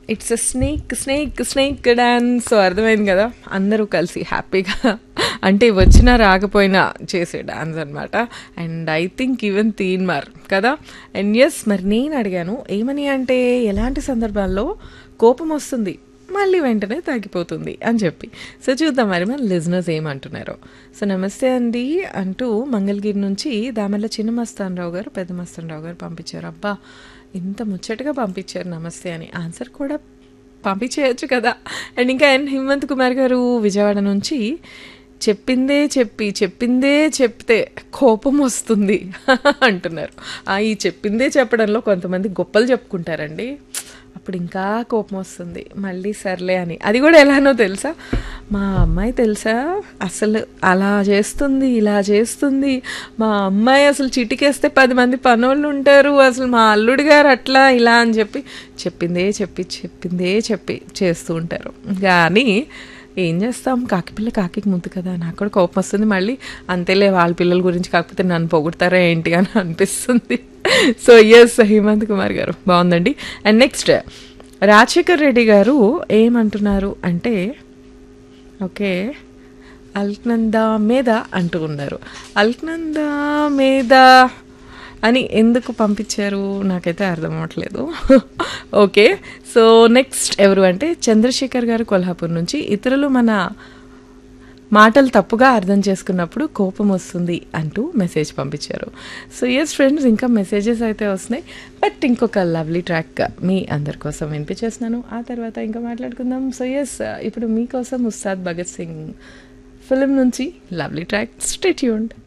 it's a snake snake snake dance so అర్థమైంది కదా అందరూ కలిసి హ్యాపీగా అంటే వచ్చినా రాకపోయినా చేసే డాన్స్ అనమాట అండ్ ఐ థింక్ ఈవెన్ తీన్ మార్ కదా అండ్ ఎస్ మరి నేను అడిగాను ఏమని అంటే ఎలాంటి సందర్భాల్లో కోపం వస్తుంది మళ్ళీ వెంటనే తగ్గిపోతుంది అని చెప్పి సో చూద్దాం మరి మన లిజనర్స్ ఏమంటున్నారో సో నమస్తే అండి అంటూ మంగళగిరి నుంచి దామల్ల చిన్న మస్తాన్ రావు గారు పెద్ద మస్తాన్ రావు గారు పంపించారు అబ్బా ఇంత ముచ్చటగా పంపించారు నమస్తే అని ఆన్సర్ కూడా పంపించేయచ్చు కదా అండ్ ఇంకా ఎన్ హిమంత్ కుమార్ గారు విజయవాడ నుంచి చెప్పిందే చెప్పి చెప్పిందే చెప్తే కోపం వస్తుంది అంటున్నారు ఆ ఈ చెప్పిందే చెప్పడంలో కొంతమంది గొప్పలు చెప్పుకుంటారండి అప్పుడు ఇంకా కోపం వస్తుంది మళ్ళీ సర్లే అని అది కూడా ఎలానో తెలుసా మా అమ్మాయి తెలుసా అసలు అలా చేస్తుంది ఇలా చేస్తుంది మా అమ్మాయి అసలు చిటికేస్తే పది మంది పనోళ్ళు ఉంటారు అసలు మా అల్లుడు గారు అట్లా ఇలా అని చెప్పి చెప్పిందే చెప్పి చెప్పిందే చెప్పి చేస్తూ ఉంటారు కానీ ఏం చేస్తాం కాకి పిల్ల కాకి ముందు కదా నాకు కూడా కోపం వస్తుంది మళ్ళీ అంతేలే వాళ్ళ పిల్లల గురించి కాకపోతే నన్ను పొగుడతారా ఏంటి అని అనిపిస్తుంది సో ఎస్ హేమంత్ కుమార్ గారు బాగుందండి అండ్ నెక్స్ట్ రాజశేఖర్ రెడ్డి గారు ఏమంటున్నారు అంటే ఓకే అల్క్నందా మీద అంటూ ఉన్నారు అల్క్నందా మీద అని ఎందుకు పంపించారు నాకైతే అర్థం అవ్వట్లేదు ఓకే సో నెక్స్ట్ ఎవరు అంటే చంద్రశేఖర్ గారు కొల్హాపూర్ నుంచి ఇతరులు మన మాటలు తప్పుగా అర్థం చేసుకున్నప్పుడు కోపం వస్తుంది అంటూ మెసేజ్ పంపించారు సో ఎస్ ఫ్రెండ్స్ ఇంకా మెసేజెస్ అయితే వస్తున్నాయి బట్ ఇంకొక లవ్లీ ట్రాక్ మీ అందరి కోసం వినిపించేస్తున్నాను ఆ తర్వాత ఇంకా మాట్లాడుకుందాం సో ఎస్ ఇప్పుడు మీకోసం ఉస్తాద్ భగత్ సింగ్ ఫిలిం నుంచి లవ్లీ ట్రాక్ స్టేట్యూండ్